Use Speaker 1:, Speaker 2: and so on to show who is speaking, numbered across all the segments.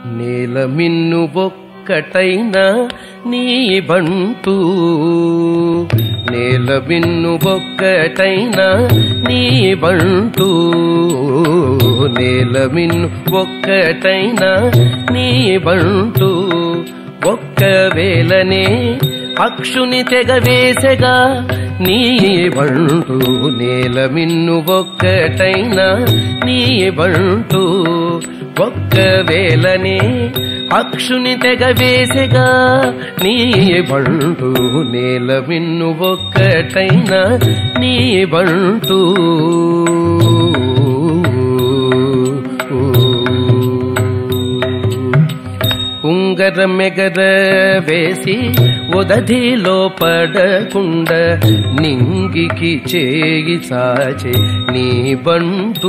Speaker 1: నేల మిన్ను ఒక్కటైన నీ బంటూ నేల మిన్ను ఒక్కటైన నీ బంటూ నేల మిన్ను ఒక్కటైన నీ బంటూ ఒక్కవేళనే అక్షుని తెగవేసగా నీ బంటూ నేల మిన్ను ఒక్కటైన నీ బంటూ ఒక్కవేళనే అక్షుని తెగవేసగా నీ బంటూ నేల మిన్ను ఒక్కటైన నీ బంటూ ఉంగర మెగర వేసి ఉదధిలో పడకుండ నింగికి చేయి సాచే నీ బంటూ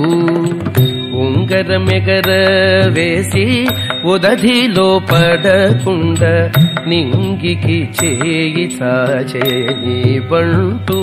Speaker 1: ఉంగర మెగర వేసి ఉదధిలో పడకుండ నింగికి చేయి సాచే నీ బంటూ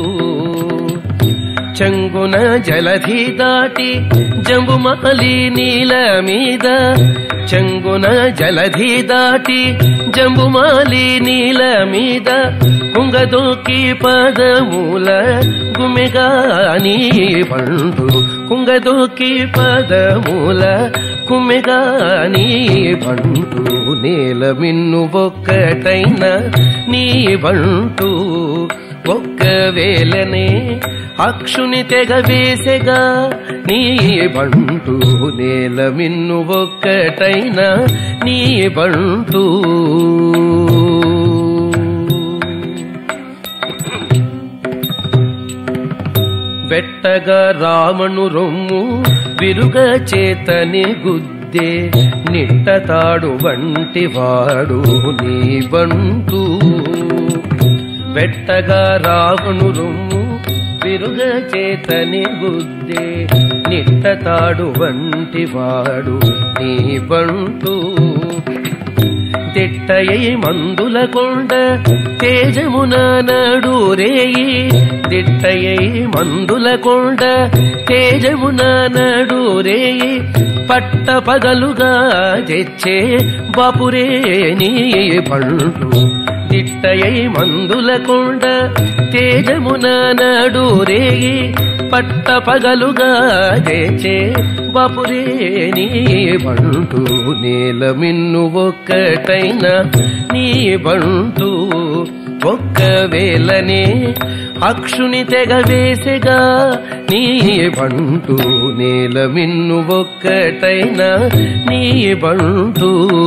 Speaker 1: చంగున జలధి దాటి జంబుమలి నీల మీద చంగున జలధి దాటి జంబుమాలి నీల మీద కుంగదోకి పదమూల గుమెగా నీ పండు కుంగదోకి పదమూల కుమెగా నీ బంటు నేల మిన్ను ఒక్కటైన నీ బంటు ఒక్కవేళనే అక్షుని తెగవేసెగా నీ బంటు నేల మిన్ను ఒక్కటైన నీ బంటు వెట్టగా రామను రొమ్ము విరుగ చేతని గుద్దే నిట్టతాడు వంటి వాడు నీ బంటు వెట్టగా రావణు రొమ్ము విరుగ చేతని గుద్దే నిట్టతాడు వంటి వాడు నీ బంటు తిట్టయై మందుల కొండ తేజమున నడు రేయి తిట్టయై మందుల కొండ తేజమున నడు రేయి పట్ట పగలుగా తెచ్చే బాపురే నీ పండు తిట్టయై మందుల కొండ తేజమున నడు రేయి పట్ట పగలుగా తెచ్చే బాపురే నీ బంటు నేల మిన్ను ఒక్కటైన నీ బంటు ఒక్కవేళనే అక్షుని తెగవేసెగా నీ బంటు నేల మిన్ను ఒక్కటైన నీ బంటు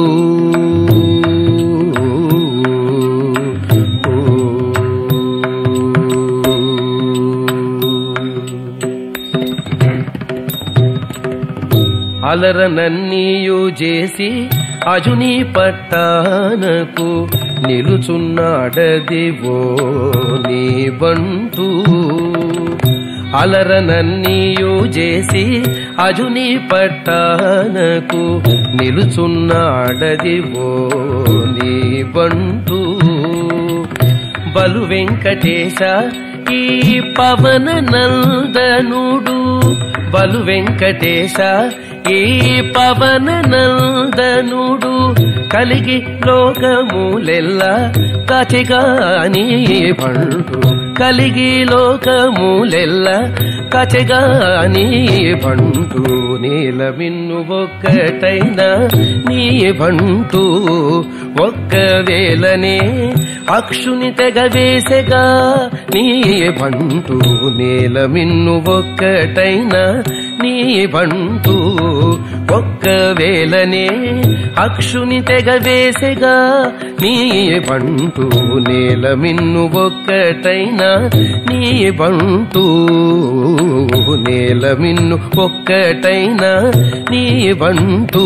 Speaker 1: అలరనన్నీయు చేసి అజుని పట్టానకు నిలుచున్నాడదివో నీ బంటూ అలరనన్నీయు చేసి అజుని పట్టానకు నిలుచున్నాడదివో నీ బంటూ బలు వెంకటేశ ఈ పవన నందనుడు బలు వెంకటేశ ఈ పవన నందనుడు కలిగి లోకములెల్ల కచెగాని పండు కలిగి లోకములెల్ల కచెగాని పండు నీల మిన్ను ఒక్కటైన నీ బంటు ఒక్కవేళనే అక్షుని తెగవేసెగా నీ బంటు నేల మిన్ను ఒక్కటైన నీ బంటు ఒక్కవేళనే అక్షుని తెగవేసెగా నీ బంటు నేల మిన్ను ఒక్కటైన నీ బంటు నేల మిన్ను ఒక్కటైన నీ బంటు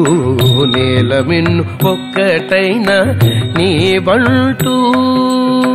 Speaker 1: నేల మిన్ను ఒక్కటైన నీ బంటు